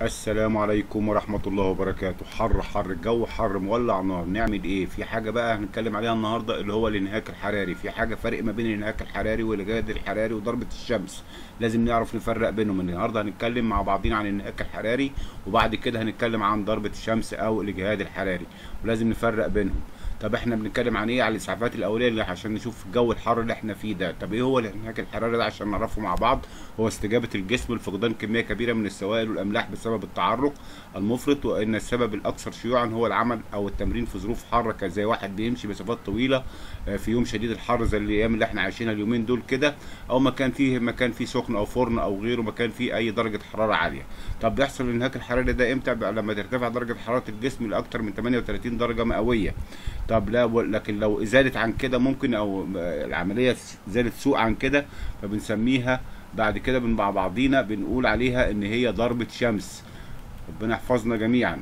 السلام عليكم ورحمة الله وبركاته حر حر الجو حر مولع نار نعمل ايه في حاجة بقى هنتكلم عليها النهاردة اللي هو الانهاك الحراري في حاجة فرق ما بين الانهاك الحراري والجهاد الحراري وضربة الشمس لازم نعرف نفرق بينهم النهاردة هنتكلم مع بعضين عن الانهاك الحراري وبعد كده هنتكلم عن ضربة الشمس او الجهاد الحراري ولازم نفرق بينهم طب احنا بنتكلم عن ايه على الاسعافات الاوليه اللي عشان نشوف الجو الحر اللي احنا فيه ده طب ايه هو الانهاك الحراري ده عشان نعرفه مع بعض هو استجابه الجسم لفقدان كميه كبيره من السوائل والاملاح بسبب التعرق المفرط وان السبب الاكثر شيوعا هو العمل او التمرين في ظروف حاره زي واحد بيمشي مسافات طويله آه، في يوم شديد الحر زي الايام اللي احنا عايشينها اليومين دول كده او مكان فيه مكان فيه سخن او فرن او غيره مكان فيه اي درجه حراره عاليه طب بيحصل الانهاك الحراري ده امتى بقى لما ترتفع درجه حراره الجسم لاكثر من 38 درجه مئويه طب لا لكن لو زادت عن كده ممكن او العمليه زادت سوء عن كده فبنسميها بعد كده مع بعضينا بنقول عليها ان هي ضربه شمس ربنا يحفظنا جميعا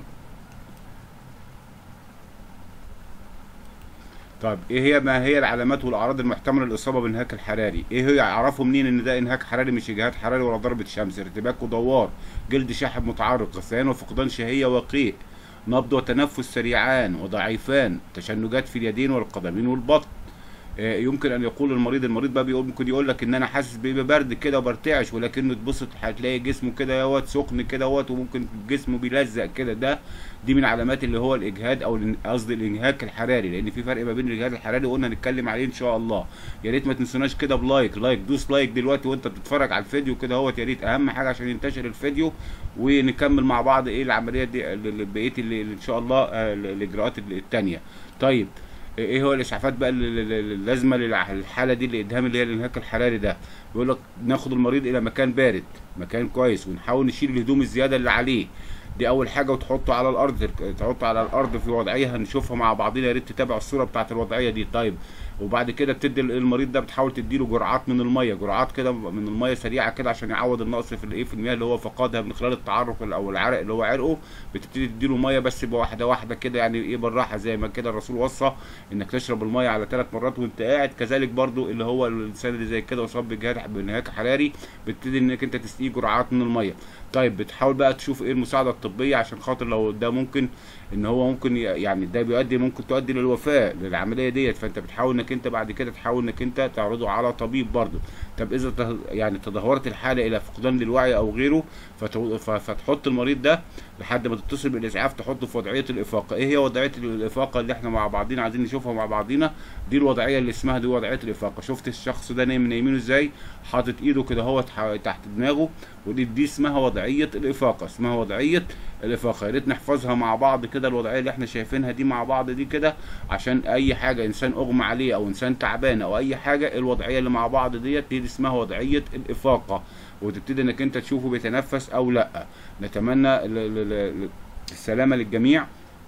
طيب ايه هي ما هي العلامات والاعراض المحتمله للاصابه بالانهاك الحراري ايه هي يعرفوا منين ان ده انهاك حراري مش اجهاد حراري ولا ضربه شمس ارتباك ودوار جلد شاحب متعرق غثيان وفقدان شهيه وقيء نبض وتنفس سريعان وضعيفان تشنجات في اليدين والقدمين والبطن آه، يمكن ان يقول المريض المريض بقى بيقول ممكن يقول لك ان انا حاسس ببرد كده وبرتعش ولكنه تبص هتلاقي جسمه كده يوت سخن كده يوت وممكن جسمه بيلزق كده ده دي من علامات اللي هو الاجهاد او الان- قصدي الانهاك الحراري لان في فرق ما بين الاجهاد الحراري وقلنا هنتكلم عليه ان شاء الله يا ريت ما تنسوناش كده بلايك لايك دوس لايك دلوقتي وانت بتتفرج على الفيديو كده اهوت يا ريت اهم حاجه عشان ينتشر الفيديو ونكمل مع بعض ايه العمليه دي ال- ال- بقيه اللي ان شاء الله آه، ال- الاجراءات الثانيه طيب ايه هو الاسعافات بقى اللي- اللي- اللي اللازمه للحاله دي الادهام اللي هي الانهاك الحراري ده بيقول لك ناخد المريض الى مكان بارد مكان كويس ونحاول نشيل الهدوم الزياده اللي عليه دي اول حاجه وتحطه على الارض ترك- تحطه على الارض في وضعيه هنشوفها مع بعضنا يا ريت تتابع الصوره بتاعت الوضعيه دي طيب وبعد كده بتدي المريض ده بتحاول تديله جرعات من الميه جرعات كده من الميه سريعه كده عشان يعوض النقص في الايه في المياه اللي هو فقدها من خلال التعرق او العرق اللي هو عرقه بتبتدي تديله ميه بس بواحده واحده كده يعني ايه بالراحه زي ما كده الرسول وصى انك تشرب الميه على ثلاث مرات وانت قاعد كذلك برضو اللي هو الانسان اللي زي كده اصاب بجهاد بانهاك حراري بتبتدي انك انت تسقيه جرعات من الميه طيب بتحاول بقى تشوف ايه المساعده الطبيه عشان خاطر لو ده ممكن ان هو ممكن ي- يعني ده بيؤدي ممكن تؤدي للوفاه للعمليه ديت فانت بتحاول انك انت بعد كده تحاول انك انت تعرضه على طبيب برضه طب اذا ته- يعني تدهورت الحاله الى فقدان للوعي او غيره فتو- ف- فتحط المريض ده لحد ما تتصل بالاسعاف تحطه في وضعيه الافاقه ايه هي وضعيه الافاقه اللي احنا مع بعضينا عايزين نشوفها مع بعضينا دي الوضعيه اللي اسمها دي وضعيه الافاقه شفت الشخص ده نايم نايمينه ازاي حاطط ايده كده هو تحت دماغه ودي دي اسمها وضعيه الافاقه اسمها وضعيه الافاقه يا ريت نحفظها مع بعض كده الوضعيه اللي احنا شايفينها دي مع بعض دي كده عشان اي حاجه انسان اغمى عليه او انسان تعبان او اي حاجه الوضعيه اللي مع بعض ديت دي اسمها وضعيه الافاقه وتبتدي انك انت تشوفه بيتنفس او لا نتمنى ال- ال- ال- السلامه للجميع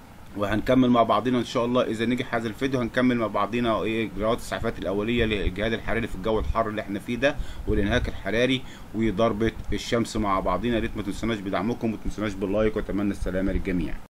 وهنكمل مع بعضنا ان شاء الله اذا نجح هذا الفيديو هنكمل مع بعضنا ايه اجراءات الاسعافات الاوليه للجهاد الحراري في الجو الحر اللي احنا فيه ده والانهاك الحراري وضربه الشمس مع بعضنا يا ريت ما تنسوناش بدعمكم وما تنسوناش باللايك واتمنى السلامه للجميع